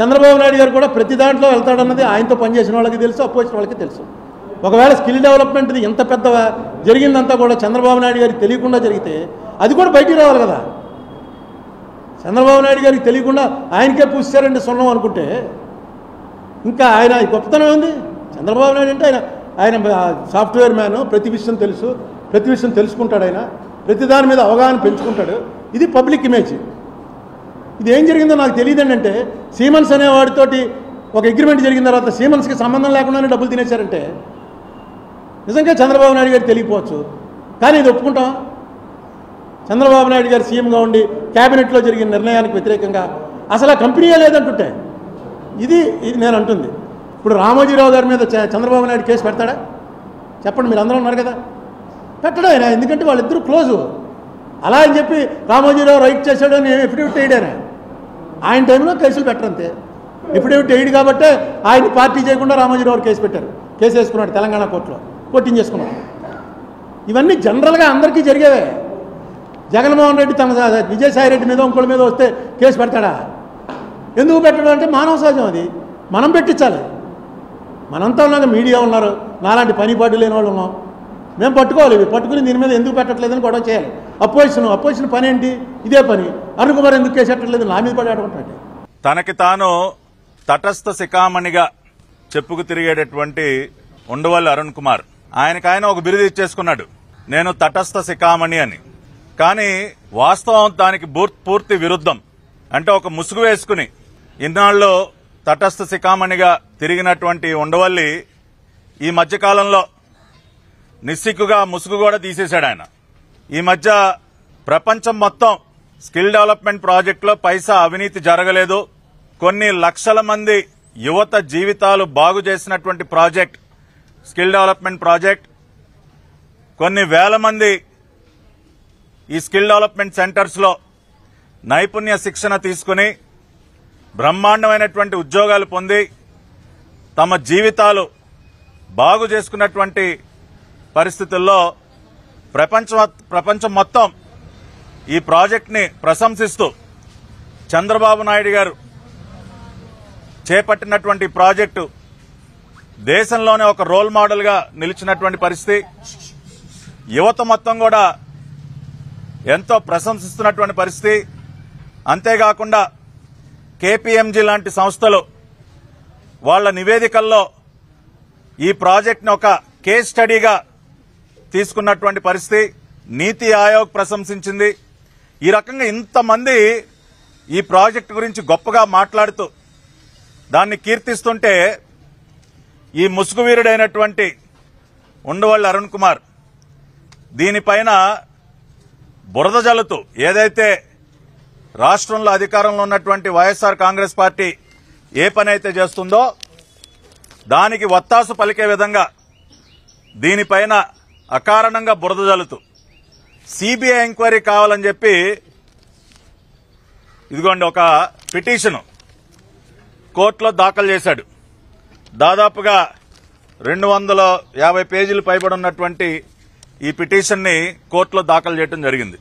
చంద్రబాబు నాయుడు గారు కూడా ప్రతి దాంట్లో వెళ్తాడన్నది ఆయనతో పనిచేసిన వాళ్ళకి తెలుసు అపోజిషన్ వాళ్ళకి తెలుసు ఒకవేళ స్కిల్ డెవలప్మెంట్ది ఇంత పెద్ద జరిగిందంతా కూడా చంద్రబాబు నాయుడు గారికి తెలియకుండా జరిగితే అది కూడా బయటికి రావాలి కదా చంద్రబాబు నాయుడు గారికి తెలియకుండా ఆయనకే పూసారండి సున్నం అనుకుంటే ఇంకా ఆయన గొప్పతనం ఉంది చంద్రబాబు నాయుడు అంటే ఆయన ఆయన సాఫ్ట్వేర్ మ్యాన్ ప్రతి విషయం తెలుసు ప్రతి విషయం తెలుసుకుంటాడు ఆయన ప్రతి దాని మీద అవగాహన పెంచుకుంటాడు ఇది పబ్లిక్ ఇమేజ్ ఇది ఏం జరిగిందో నాకు తెలియదండి అంటే సీమన్స్ అనేవాడితోటి ఒక అగ్రిమెంట్ జరిగిన తర్వాత సీమన్స్కి సంబంధం లేకుండానే డబ్బులు తినేశారంటే నిజంగా చంద్రబాబు నాయుడు గారికి తెలియకపోవచ్చు కానీ ఇది ఒప్పుకుంటాం చంద్రబాబు నాయుడు గారు సీఎంగా ఉండి క్యాబినెట్లో జరిగిన నిర్ణయానికి వ్యతిరేకంగా అసలు ఆ కంపెనీయే లేదంటుంటే ఇది ఇది నేను అంటుంది ఇప్పుడు రామోజీరావు గారి మీద చ- చంద్రబాబు నాయుడు కేసు పెడతాడా చెప్పండి మీరు అందరూ ఉన్నారు కదా పెట్టడా ఆయన ఎందుకంటే వాళ్ళిద్దరూ క్లోజు అలా అని చెప్పి రామోజీరావు రైట్ చేశాడని ఎఫిడవిట్ వేయడానే ఆయన టైంలో కేసులు పెట్టరంతే ఎఫిడవిట్ వేయడు కాబట్టే ఆయన పార్టీ చేయకుండా రామోజీరావు కేసు పెట్టారు కేసు వేసుకున్నాడు తెలంగాణ కోర్టులో కొట్టించేసుకున్నాడు ఇవన్నీ జనరల్గా అందరికీ జరిగేవే జగన్మోహన్ రెడ్డి తన విజయసాయి రెడ్డి మీద ఇంకోళ్ళ మీద వస్తే కేసు పెడతాడా ఎందుకు పెట్టడం అంటే మానవ సహజం అది మనం పెట్టించాలి మనంతా ఉన్నాక మీడియా ఉన్నారు నాలాంటి పని పాటు లేని వాళ్ళు ఉన్నాం మేము పట్టుకోవాలి ఇవి పట్టుకుని దీని మీద ఎందుకు పెట్టట్లేదని గొడవ చేయాలి అపోజిషన్ అపోజిషన్ పని ఏంటి ఇదే పని అరుణ్ కుమార్ ఎందుకు కేసు పెట్టట్లేదు నా మీద పడి అడుగుంటాడు తనకి తాను తటస్థ శిఖామణిగా చెప్పుకు తిరిగేటటువంటి ఉండవల్లి అరుణ్ కుమార్ ఆయనకు ఆయన ఒక బిరుదు ఇచ్చేసుకున్నాడు నేను తటస్థ శిఖామణి అని కానీ వాస్తవం దానికి బూర్- పూర్తి విరుద్ధం అంటే ఒక ముసుగు వేసుకుని ఇన్నాళ్ళు తటస్థ శిఖామణిగా తిరిగినటువంటి ఉండవల్లి ఈ మధ్యకాలంలో నిస్సిగ్గుగా ముసుగు కూడా తీసేశాడు ఆయన ఈ మధ్య ప్రపంచం మొత్తం స్కిల్ డెవలప్మెంట్ ప్రాజెక్టులో పైసా అవినీతి జరగలేదు కొన్ని లక్షల మంది యువత జీవితాలు బాగు చేసినటువంటి ప్రాజెక్ట్ స్కిల్ డెవలప్మెంట్ ప్రాజెక్ట్ కొన్ని వేల మంది ఈ స్కిల్ డెవలప్మెంట్ సెంటర్స్ లో నైపుణ్య శిక్షణ తీసుకుని బ్రహ్మాండమైనటువంటి ఉద్యోగాలు పొంది తమ జీవితాలు బాగు చేసుకున్నటువంటి పరిస్థితుల్లో ప్రపంచ ప్రపంచం మొత్తం ఈ ప్రాజెక్ట్ని ప్రశంసిస్తూ చంద్రబాబు నాయుడు గారు చేపట్టినటువంటి ఈ ప్రాజెక్టు దేశంలోనే ఒక రోల్ మోడల్గా నిలిచినటువంటి పరిస్థితి యువత మొత్తం కూడా ఎంతో ప్రశంసిస్తున్నటువంటి పరిస్థితి అంతేకాకుండా కేపీఎంజీ లాంటి సంస్థలు వాళ్ళ నివేదికల్లో ఈ ప్రాజెక్ట్ని ఒక కేస్ స్టడీగా తీసుకున్నటువంటి పరిస్థితి నీతి ఆయోగ్ ప్రశంసించింది ఈ రకంగా ఇంతమంది ఈ ప్రాజెక్ట్ గురించి గొప్పగా మాట్లాడుతూ దాన్ని కీర్తిస్తుంటే ఈ ముసుగు వీరుడైనటువంటి ఉండవల్లి అరుణ్ కుమార్ దీనిపైన బురద జల్లుతూ ఏదైతే రాష్ట్రంలో అధికారంలో ఉన్నటువంటి వైఎస్ఆర్ కాంగ్రెస్ పార్టీ ఏ పని అయితే చేస్తుందో దానికి వత్తాసు పలికే విధంగా దీనిపైన అకారణంగా బురద జల్లుతూ సిబిఐ ఎంక్వైరీ కావాలని చెప్పి ఇదిగోండి ఒక పిటిషన్ కోర్టులో దాఖలు చేశాడు దాదాపుగా రెండు వందల యాభై పేజీలు పైబడి ఉన్నటువంటి ఈ పిటిషన్ ని కోర్టులో దాఖలు చేయడం జరిగింది